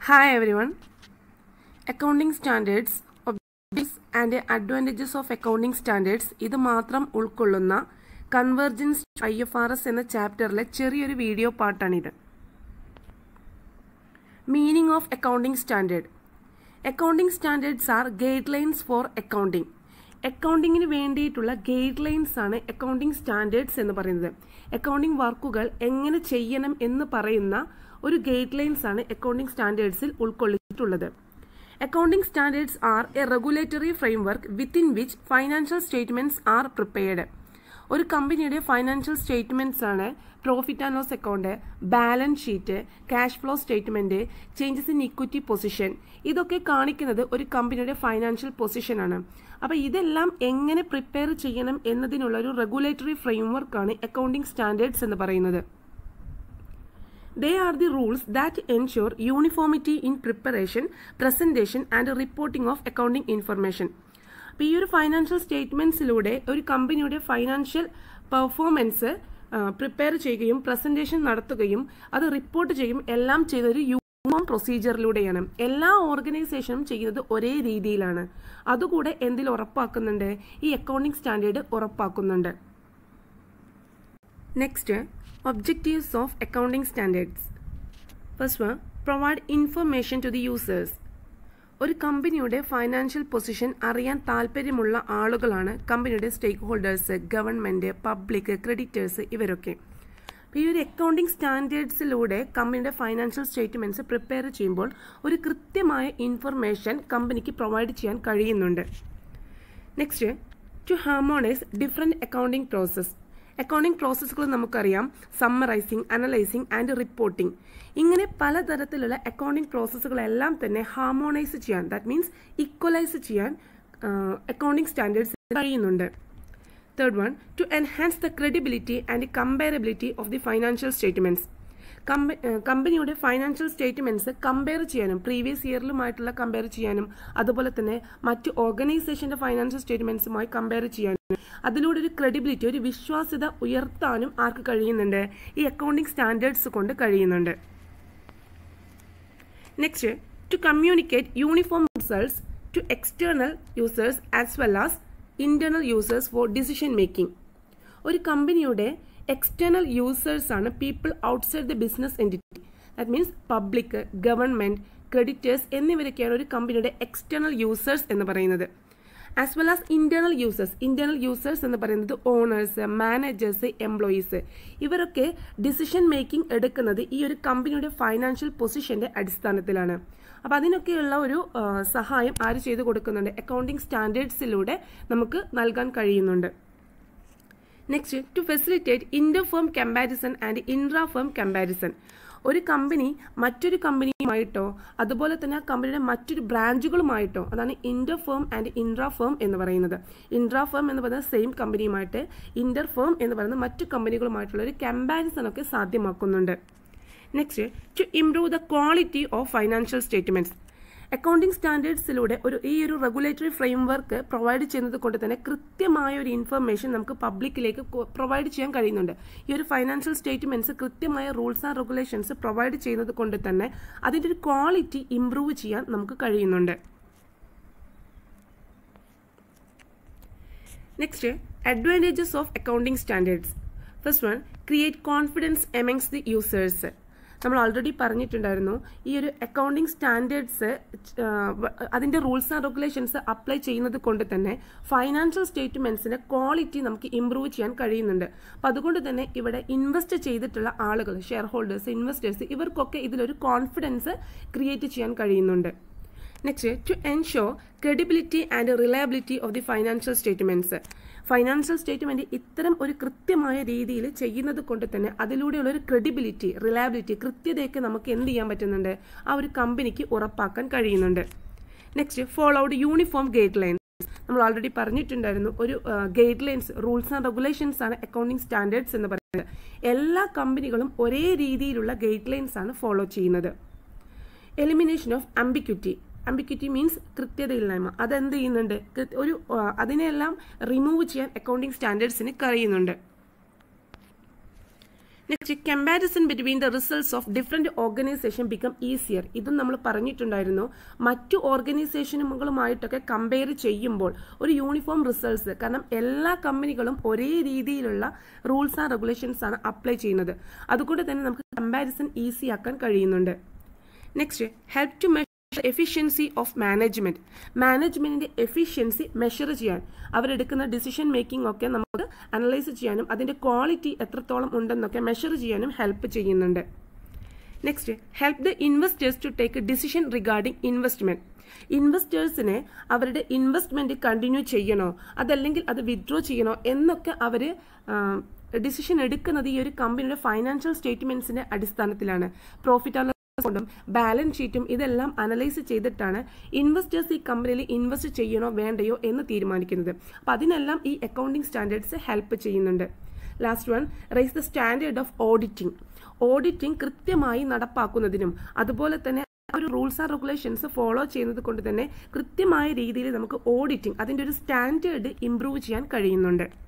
Hi everyone. Accounting standards, objectives and advantages of accounting standards ഇത് മാത്രം ഉൾക്കൊള്ളുന്ന convergence I F R S എന്ന ചാപ്റ്ററിലെ ചെറിയൊരു വീഡിയോ പാട്ടാണിത് meaning of accounting standard accounting standards are guidelines for accounting അക്കൗണ്ടിങ്ങിന് വേണ്ടിയിട്ടുള്ള ഗൈഡ് ലൈൻസ് ആണ് അക്കൗണ്ടിംഗ് സ്റ്റാൻഡേർഡ്സ് എന്ന് പറയുന്നത് അക്കൗണ്ടിംഗ് വർക്കുകൾ എങ്ങനെ ചെയ്യണം എന്ന് പറയുന്ന ഒരു ഗൈഡ് ലൈൻസ് ആണ് അക്കൗണ്ടിംഗ് സ്റ്റാൻഡേർഡ്സിൽ ഉൾക്കൊള്ളിച്ചിട്ടുള്ളത് accounting standards are a regulatory framework within which financial statements are prepared ഒരു കമ്പനിയുടെ ഫൈനാൻഷ്യൽ സ്റ്റേറ്റ്മെന്റ്സ് ആണ് profit and loss account balance sheet cash flow statement changes in equity position ഇതൊക്കെ കാണിക്കുന്നത് ഒരു കമ്പനിയുടെ ഫൈനാൻഷ്യൽ പൊസിഷൻ ആണ് അപ്പൊ ഇതെല്ലാം എങ്ങനെ പ്രിപ്പയർ ചെയ്യണം എന്നതിനുള്ള ഒരു റെഗുലേറ്ററി ഫ്രെയിംവർക്കാണ് അക്കൗണ്ടിംഗ് സ്റ്റാൻഡേർഡ്സ് എന്ന് പറയുന്നത് They are the rules that ensure uniformity in preparation, presentation and reporting of accounting information. അപ്പോൾ ഈ ഒരു ഫൈനാൻഷ്യൽ സ്റ്റേറ്റ്മെന്റ്സിലൂടെ ഒരു കമ്പനിയുടെ ഫൈനാൻഷ്യൽ പെർഫോമൻസ് പ്രിപ്പയർ ചെയ്യുകയും പ്രസന്റേഷൻ നടത്തുകയും അത് റിപ്പോർട്ട് ചെയ്യും എല്ലാം ചെയ്ത ഒരു യൂണിഫോം പ്രൊസീജിയറിലൂടെയാണ് എല്ലാ ഓർഗനൈസേഷനും ചെയ്യുന്നത് ഒരേ രീതിയിലാണ് അതുകൂടെ എന്തിൽ ഉറപ്പാക്കുന്നുണ്ട് ഈ അക്കൗണ്ടിംഗ് സ്റ്റാൻഡേർഡ് ഉറപ്പാക്കുന്നുണ്ട് next objectives of accounting standards first one provide information to the users ഒരു കമ്പനിയുടെ ഫൈനാൻഷ്യൽ പൊസിഷൻ അറിയാൻ താല്പര്യമുള്ള ആളുകളാണ് കമ്പനിയുടെ stakeholders government public creditors ഇവരൊക്കെ ഈ ഒരു അക്കൗണ്ടിംഗ് സ്റ്റാൻഡേർഡ്സിലൂടെ കമ്പനിയുടെ ഫൈനാൻഷ്യൽ സ്റ്റേറ്റ്മെന്റ്സ് പ്രിപ്പയർ ചെയ്യുമ്പോൾ ഒരു കൃത്യമായ ഇൻഫർമേഷൻ കമ്പനിക്ക് പ്രൊവൈഡ് ചെയ്യാൻ കഴിയുന്നുണ്ട് next to harmonise different accounting process accounting പ്രോസസ്സുകൾ നമുക്കറിയാം സമ്മറൈസിംഗ് അനലൈസിംഗ് ആൻഡ് റിപ്പോർട്ടിംഗ് ഇങ്ങനെ പലതരത്തിലുള്ള അക്കൗണ്ടിംഗ് പ്രോസസ്സുകളെല്ലാം തന്നെ ഹാർമോണൈസ് ചെയ്യാൻ ദാറ്റ് മീൻസ് ഈക്വലൈസ് ചെയ്യാൻ അക്കൗണ്ടിംഗ് സ്റ്റാൻഡേർഡ്സ് കഴിയുന്നുണ്ട് third one to enhance the credibility and comparability of the financial statements കമ്പനിയുടെ ഫൈനാൻഷ്യൽ സ്റ്റേറ്റ്മെന്റ്സ് കമ്പയർ ചെയ്യാനും പ്രീവിയസ് ഇയറിലുമായിട്ടുള്ള കമ്പയർ ചെയ്യാനും അതുപോലെ തന്നെ മറ്റ് ഓർഗനൈസേഷന്റെ ഫൈനാൻഷ്യൽ സ്റ്റേറ്റ്മെന്റ്സുമായി കമ്പയർ ചെയ്യാനും അതിലൂടെ ഒരു ക്രെഡിബിലിറ്റി ഒരു വിശ്വാസ്യത ഉയർത്താനും ആർക്ക് കഴിയുന്നുണ്ട് ഈ അക്കൗണ്ടിംഗ് സ്റ്റാൻഡേർഡ്സ് കൊണ്ട് കഴിയുന്നുണ്ട് next to communicate uniform results to external users as well as internal users for decision making ഒരു കമ്പനിയുടെ എക്സ്റ്റേണൽ യൂസേഴ്സ് ആണ് people outside the business entity that means public government creditors എന്നിവരൊക്കെയാണ് ഒരു കമ്പനിയുടെ എക്സ്റ്റേണൽ യൂസേഴ്സ് എന്ന് പറയുന്നത് as well as internal users internal users എന്ന് പറയുന്നത് ഓണേഴ്സ് മാനേജേഴ്സ് എംപ്ലോയീസ് ഇവരൊക്കെ ഡിസിഷൻ മേക്കിംഗ് എടുക്കുന്നത് ഈ ഒരു കമ്പനിയുടെ ഫൈനാൻഷ്യൽ പൊസിഷന്റെ അടിസ്ഥാനത്തിലാണ് അപ്പം അതിനൊക്കെയുള്ള ഒരു സഹായം ആര് ചെയ്തു കൊടുക്കുന്നുണ്ട് അക്കൗണ്ടിംഗ് സ്റ്റാൻഡേർഡ്സിലൂടെ നമുക്ക് നൽകാൻ കഴിയുന്നുണ്ട് next to facilitate inter firm comparison and intra firm comparison ഒരു കമ്പനി മറ്റൊരു കമ്പനിയുമായിട്ടോ അതുപോലെ തന്നെ ആ കമ്പനിയുടെ മറ്റൊരു ബ്രാഞ്ചുകളുമായിട്ടോ അതാണ് inter firm and intra firm എന്ന് പറയുന്നത് ഇൻട്രാ ഫേം എന്ന് പറയുന്നത് സെയിം കമ്പനിയുമായിട്ട് ഇന്റർ ഫേം എന്ന് പറയുന്നത് മറ്റു കമ്പനികളുമായിട്ടുള്ള ഒരു കമ്പാരിസൺ ഒക്കെ സാധ്യമാക്കുന്നുണ്ട് next to improve the quality of financial statements accounting സ്റ്റാൻഡേർഡ്സിലൂടെ ഒരു ഈ ഒരു റെഗുലേറ്ററി ഫ്രെയിംവർക്ക് പ്രൊവൈഡ് ചെയ്യുന്നത് കൊണ്ട് തന്നെ കൃത്യമായ ഒരു ഇൻഫർമേഷൻ നമുക്ക് പബ്ലിക്കിലേക്ക് പ്രൊവൈഡ് ചെയ്യാൻ കഴിയുന്നുണ്ട് ഈ ഒരു ഫൈനാൻഷ്യൽ സ്റ്റേറ്റ്മെന്റ്സ് കൃത്യമായ റൂൾസ് ആൻഡ് റെഗുലേഷൻസ് പ്രൊവൈഡ് ചെയ്യുന്നത് കൊണ്ട് തന്നെ അതിൻ്റെ ഒരു ക്വാളിറ്റി ഇംപ്രൂവ് ചെയ്യാൻ നമുക്ക് കഴിയുന്നുണ്ട് next advantages of accounting standards first one create confidence amongst the users നമ്മൾ ഓൾറെഡി പറഞ്ഞിട്ടുണ്ടായിരുന്നു ഈ ഒരു അക്കൗണ്ടിംഗ് സ്റ്റാൻഡേർഡ്സ് അതിന്റെ റൂൾസ് ആൻഡ് റെഗുലേഷൻസ് അപ്ലൈ ചെയ്യുന്നത് കൊണ്ട് തന്നെ ഫൈനാൻഷ്യൽ സ്റ്റേറ്റ്മെന്റ്സിന്റെ ക്വാളിറ്റി നമുക്ക് ഇംപ്രൂവ് ചെയ്യാൻ കഴിയുന്നുണ്ട് അപ്പം അതുകൊണ്ട് തന്നെ ഇവിടെ ഇൻവെസ്റ്റ് ചെയ്തിട്ടുള്ള ആളുകൾ ഷെയർ ഹോൾഡേഴ്സ് ഇൻവെസ്റ്റേഴ്സ് ഇവർക്കൊക്കെ ഇതിലൊരു കോൺഫിഡൻസ് ക്രിയേറ്റ് ചെയ്യാൻ കഴിയുന്നുണ്ട് next to ensure credibility and reliability of the financial statements financial statement ഇത്തരം ഒരു കൃത്യമായ രീതിയിൽ ചെയ്യുന്നത് കൊണ്ട് തന്നെ അതിലൂടെയുള്ള ഒരു ക്രെഡിബിലിറ്റി റിലയബിലിറ്റി കൃത്യതയൊക്കെ നമുക്ക് എന്ത് ചെയ്യാൻ പറ്റുന്നുണ്ട് ആ ഒരു കമ്പനിക്ക് ഉറപ്പാക്കാൻ കഴിയുന്നുണ്ട് next followed uniform guidelines നമ്മൾ ഓൾറെഡി പറഞ്ഞിട്ടുണ്ടായിരുന്നു ഒരു guidelines rules and regulations ആണ് അക്കൗണ്ടിംഗ് സ്റ്റാൻഡേർഡ്സ് എന്ന് പറയുന്നത് എല്ലാ കമ്പനികളും ഒരേ രീതിയിലുള്ള ഗൈഡ് ലൈൻസ് ആണ് ഫോളോ ചെയ്യുന്നത് elimination of ambiguity ambiguity means കൃത്യതയില്ലായ്മ അതെന്ത് ചെയ്യുന്നുണ്ട് ഒരു അതിനെല്ലാം റിമൂവ് ചെയ്യാൻ അക്കൗണ്ടിംഗ് സ്റ്റാൻഡേർഡ്സിന് കഴിയുന്നുണ്ട് next comparison between the results of different organisation become easier ഇതും നമ്മൾ പറഞ്ഞിട്ടുണ്ടായിരുന്നു മറ്റു ഓർഗനൈസേഷനുകളുമായിട്ടൊക്കെ കമ്പയർ ചെയ്യുമ്പോൾ ഒരു യൂണിഫോം റിസൾട്ട്സ് കാരണം എല്ലാ കമ്പനികളും ഒരേ രീതിയിലുള്ള റൂൾസ് ആൻഡ് റെഗുലേഷൻസ് ആണ് അപ്ലൈ ചെയ്യുന്നത് അതുകൊണ്ട് തന്നെ നമുക്ക് കമ്പാരിസൺ ഈസി ആക്കാൻ കഴിയുന്നുണ്ട് next help to efficiency of management മാനേജ്മെന്റിന്റെ എഫിഷ്യൻസി മെഷർ ചെയ്യാൻ അവരെടുക്കുന്ന ഡിസിഷൻ മേക്കിംഗ് ഒക്കെ നമുക്ക് അനലൈസ് ചെയ്യാനും അതിന്റെ ക്വാളിറ്റി എത്രത്തോളം ഉണ്ടെന്നൊക്കെ മെഷർ ചെയ്യാനും ഹെൽപ്പ് ചെയ്യുന്നുണ്ട് next help the investors to take decision regarding investment ഇൻവെസ്റ്റേഴ്സിനെ അവരുടെ ഇൻവെസ്റ്റ്മെന്റ് കണ്ടിന്യൂ ചെയ്യണോ അതല്ലെങ്കിൽ അത് വിത്ഡ്രോ ചെയ്യണോ എന്നൊക്കെ അവർ ഡിസിഷൻ എടുക്കുന്നത് ഈ ഒരു കമ്പനിയുടെ ഫൈനാൻഷ്യൽ സ്റ്റേറ്റ്മെന്റ്സിന്റെ അടിസ്ഥാനത്തിലാണ് പ്രോഫിറ്റ് ആൻഡ് കൊണ്ടും ബാലൻസ് ഷീറ്റും ഇതെല്ലാം അനലൈസ് ചെയ്തിട്ടാണ് ഇൻവെസ്റ്റേഴ്സ് ഈ കമ്പനിയിൽ ഇൻവെസ്റ്റ് ചെയ്യണോ വേണ്ടയോ എന്ന് തീരുമാനിക്കുന്നത് അപ്പം അതിനെല്ലാം ഈ അക്കൗണ്ടിംഗ് സ്റ്റാൻഡേർഡ്സ് ഹെൽപ്പ് ചെയ്യുന്നുണ്ട് last one rise the standard of auditing auditing കൃത്യമായി നടപ്പാക്കുന്നതിനും അതുപോലെ തന്നെ ഒരു റൂൾസ് ആൻഡ് റെഗുലേഷൻസ് ഫോളോ ചെയ്യുന്നത് കൊണ്ട് തന്നെ കൃത്യമായ രീതിയിൽ നമുക്ക് ഓഡിറ്റിംഗ് അതിൻ്റെ ഒരു സ്റ്റാൻഡേർഡ് ഇംപ്രൂവ് ചെയ്യാൻ കഴിയുന്നുണ്ട്